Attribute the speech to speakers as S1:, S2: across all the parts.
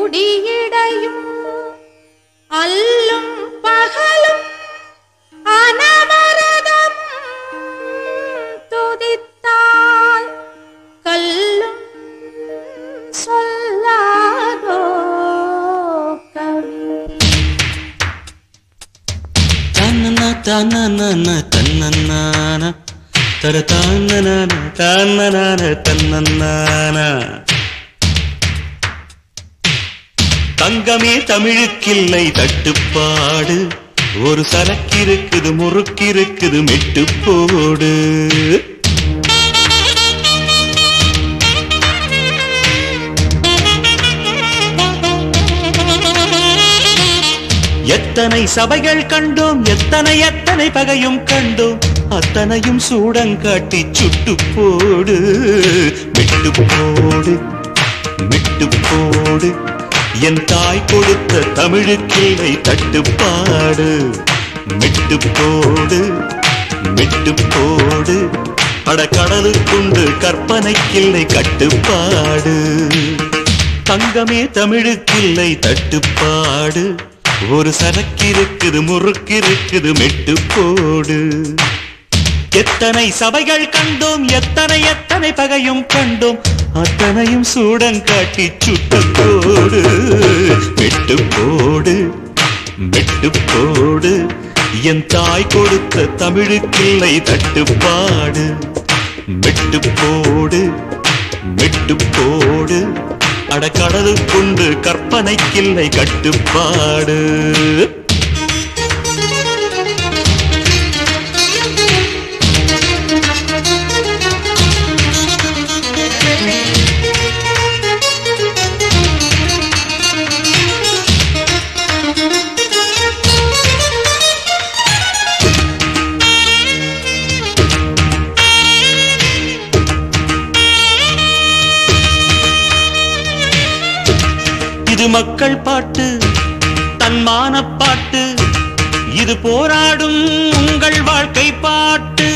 S1: முடியிடையும் அல்லும் பகலும் அனவரதம் துதித்தால் கல்லும் சொல்லாதோ கவி
S2: தன்னன தன்னன தன்னன்னான தர தானன தானனான தன்னன்னான தங்கமே தமிழுக்கில்லை தட்டுப்பாடு ஒரு சரக்கிருக்குது முறுக்கிருக்குது மெட்டு போடு எத்தனை சபைகள் கண்டோம் எத்தனை எத்தனை பகையும் கண்டோம் அத்தனையும் சூடங்காட்டி சுட்டு போடு விட்டு போடு விட்டு போடு என் தாய் கொடுத்த தமிழுக்கிளை தட்டுப்பாடு விட்டு போடு விட்டு போடு அட கடலுக்குண்டு கற்பனைக்கில்லை கட்டுப்பாடு தங்கமே தமிழுக்கில்லை தட்டுப்பாடு ஒரு சரக்கிருக்குது முறுக்கிருக்குது மெட்டு போடு எத்தனை சபைகள் கண்டோம் எத்தனை எத்தனை பகையும் கண்டோம் அத்தனையும் சூடங்காட்டி சுட்டு போடு மெட்டு போடு மெட்டு போடு என் தாய் கொடுத்த தமிழுக்கில்லை தட்டுப்பாடு மெட்டு போடு மெட்டு போடு அட கடலுக்குண்டு கற்பனைக்கில்லை கட்டுப்பாடு இது மக்கள் பாட்டு தன்மான பாட்டு இது போராடும் உங்கள் வாழ்க்கை பாட்டு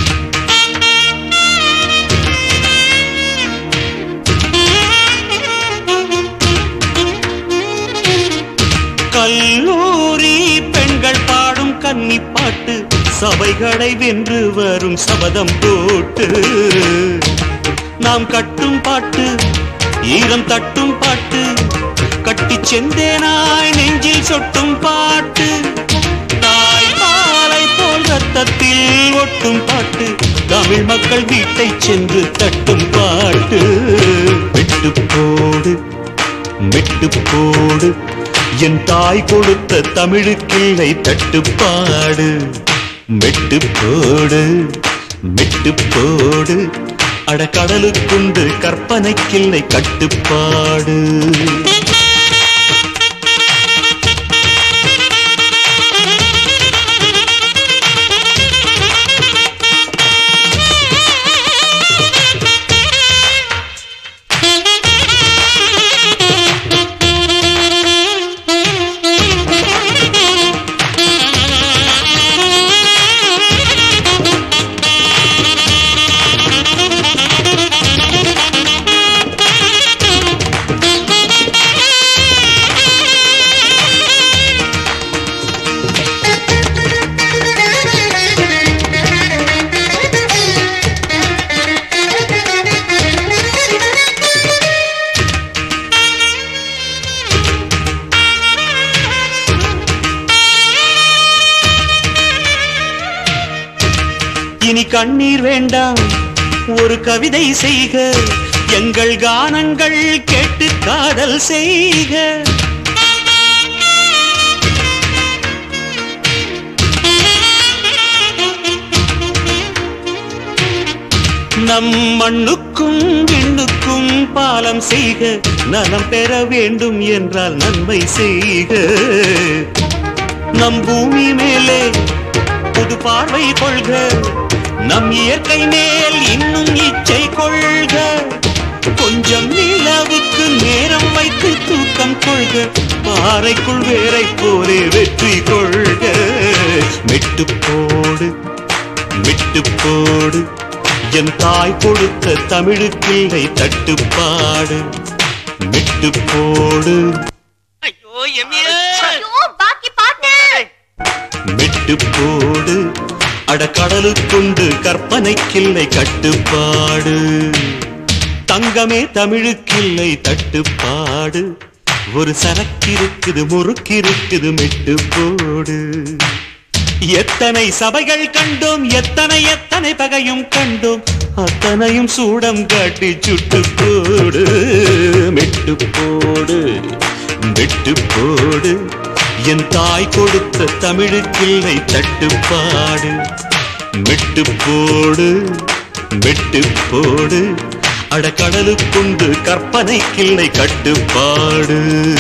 S2: கல்லூரி பெண்கள் பாடும் கன்னி பாட்டு சபைகளை வென்று வரும் சபதம் போட்டு நாம் கட்டும் பாட்டு ஈரம் தட்டும் பாட்டு கட்டிச் செந்தேனாய் நெஞ்சில் சொட்டும் பாட்டு தாய் மாலை போல் ரத்தத்தில் ஒட்டும் பாட்டு தமிழ் மக்கள் வீட்டை சென்று தட்டும் பாட்டு விட்டு போடு விட்டு போடு என் தாய் கொடுத்த தமிழுக்கில்லை தட்டுப்பாடு மெட்டு போடு மெட்டு போடு அட கடலுக்குண்டு கற்பனைக்கில்லை கட்டுப்பாடு இனி கண்ணீர் வேண்டாம் ஒரு கவிதை செய்க எங்கள் கானங்கள் கேட்டு காதல் செய்க நம் மண்ணுக்கும் விண்ணுக்கும் பாலம் செய்க நலம் பெற வேண்டும் என்றால் நன்மை செய்க நம் பூமி மேலே புது பார்வை கொள்க நம் இயற்கை மேல் இன்னும் இச்சை கொள்க கொஞ்சம் நிலவுக்கு நேரம் வைத்து தூக்கம் கொள்க பாறைக்குள் வேரை போலே வெற்றி கொள்க மெட்டு போடு விட்டு போடு என் தாய் கொடுத்த தமிழுக்கில்லை தட்டுப்பாடு மெட்டு போடு
S3: ஐயோ எம்மியே
S1: ஐயோ பாக்கி பாட்டு
S2: மெட்டு போடு அட கடலுக்குண்டு கற்பனைக்கில்லை கட்டுப்பாடு தங்கமே தமிழுக்கில்லை தட்டுப்பாடு ஒரு சரக்கிருக்குது முறுக்கிருக்குது மெட்டு போடு எத்தனை சபைகள் கண்டோம் எத்தனை எத்தனை பகையும் கண்டோம் அத்தனையும் சூடம் காட்டி சுட்டு போடு மெட்டு போடு மெட்டு போடு என் தாய் கொடுத்த தமிழுக்கில்லை தட்டுப்பாடு மெட்டு போடு மெட்டு போடு அட கடலுக்குண்டு கற்பனைக்கில்லை கட்டுப்பாடு